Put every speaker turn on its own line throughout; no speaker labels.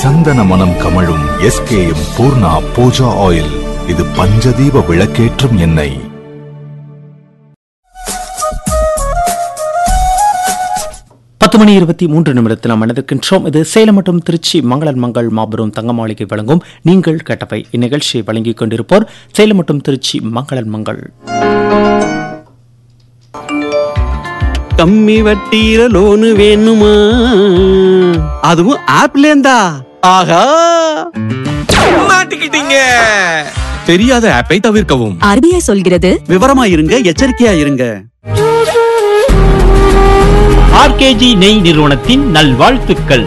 சந்தன மனம் கமழும் எஸ்கேஎம் பூர்ணா பூஜா ஆயில் இது பஞ்சதீப விளக்கேற்றும் எண்ணெய்
பத்து மணி இருபத்தி மூன்று நிமிடத்தில் நாம் இணைந்திருக்கின்றோம் இது சேலம் மற்றும் திருச்சி மங்களன் மங்கள் மாபெரும் தங்க மாளிகை வழங்கும் நீங்கள் கேட்டவை இந்நிகழ்ச்சியை வழங்கிக் கொண்டிருப்போர் சேலம் மற்றும் திருச்சி மங்களன் மங்கள்
கம்மி வட்டியில லோனு வேணுமா அதுவும் ஆப்ல இருந்தா ஆஹா மாட்டிக்கிட்டீங்க தெரியாத ஆப்பை தவிர்க்கவும்
ஆர்பிஐ சொல்கிறது
விவரமா இருங்க எச்சரிக்கையா இருங்க
ஆர்கேஜி நெய் நிறுவனத்தின் நல்வாழ்த்துக்கள்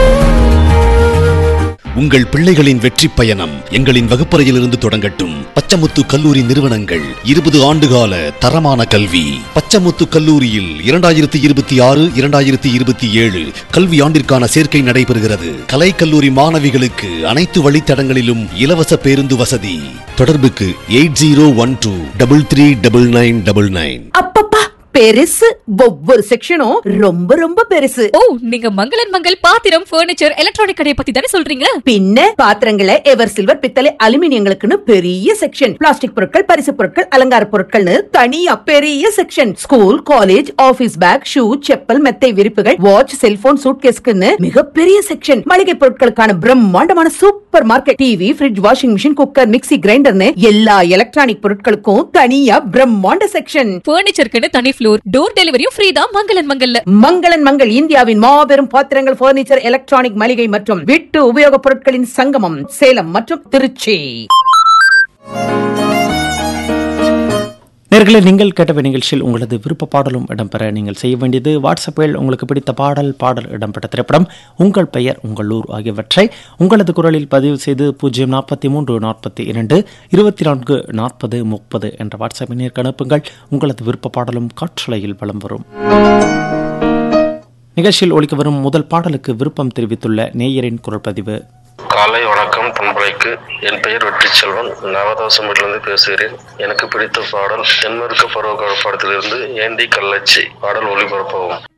உங்கள் பிள்ளைகளின் வெற்றி பயணம் எங்களின் வகுப்பறையிலிருந்து தொடங்கட்டும் பச்சமுத்து கல்லூரி நிறுவனங்கள் இருபது ஆண்டுகால தரமான கல்வி பச்சமுத்து கல்லூரியில் இரண்டாயிரத்தி இருபத்தி ஆறு இரண்டாயிரத்தி இருபத்தி ஏழு கல்வி ஆண்டிற்கான சேர்க்கை நடைபெறுகிறது கலை கல்லூரி மாணவிகளுக்கு அனைத்து வழித்தடங்களிலும் இலவச பேருந்து வசதி தொடர்புக்கு eight zero one two double three double nine double nine
அப்பப்பா பெருசு ஒவ்வொரு செக்ஷனும் ரொம்ப ரொம்ப பெருசு
ஓ நீங்க மங்களன் மங்கள் பாத்திரம் ஃபர்னிச்சர் எலக்ட்ரானிக் கடையை பத்தி தானே சொல்றீங்க
பின்ன பாத்திரங்களை எவர் சில்வர் பித்தளை அலுமினியங்களுக்குன்னு பெரிய செக்ஷன் பிளாஸ்டிக் பொருட்கள் பரிசு பொருட்கள் அலங்கார பொருட்கள்னு தனியா பெரிய section school college office bag shoe chappal மெத்தை விரிப்புகள் வாட்ச் செல்போன் சூட்கேஸ்க்குன்னு மிகப்பெரிய செக்ஷன் மளிகை பொருட்களுக்கான பிரம்மாண்டமான supermarket TV fridge washing machine cooker mixie கிரைண்டர்னு எல்லா எலக்ட்ரானிக் பொருட்களுக்கும் தனியா பிரம்மாண்ட செக்ஷன்
ஃபர்னிச்சருக்குன்னு தனி ஃப்ளோர் டோர் டெலிவரியும் ஃப்ரீ தான் மங்களன் மங்கல்ல
மங்களன் மங்கள் இந்தியாவின் மாபெரும் பாத்திரங்கள் பர்னிச்சர் எலக்ட்ரானிக் மளிகை மற்றும் வீட்டு உபயோகப் பொருட்களின் சங்கமம் சேலம் மற்றும் திருச்சி
நேர்களை நீங்கள் கேட்டவை நிகழ்ச்சியில் உங்களது விருப்ப பாடலும் இடம்பெற நீங்கள் செய்ய வேண்டியது வாட்ஸ்அப்பில் உங்களுக்கு பிடித்த பாடல் பாடல் இடம்பெற்ற திரைப்படம் உங்கள் பெயர் உங்கள் ஊர் ஆகியவற்றை உங்களது குரலில் பதிவு செய்து பூஜ்ஜியம் நாற்பத்தி மூன்று நாற்பத்தி இரண்டு இருபத்தி நான்கு நாற்பது முப்பது என்ற வாட்ஸ்அப் எண்ணிற்கு அனுப்புங்கள் உங்களது விருப்ப பாடலும் காற்றலையில் வலம் வரும் நிகழ்ச்சியில் ஒழிக்க வரும் முதல் பாடலுக்கு விருப்பம் தெரிவித்துள்ள நேயரின் குரல் பதிவு
காலை வணக்கம் பண்பலைக்கு என் பெயர் வெற்றி செல்வன் நவதோசமிலிருந்து பேசுகிறேன் எனக்கு பிடித்த பாடல் தென்மேற்கு பருவகால படத்திலிருந்து ஏண்டி கள்ளச்சி பாடல் ஒளிபரப்பவும்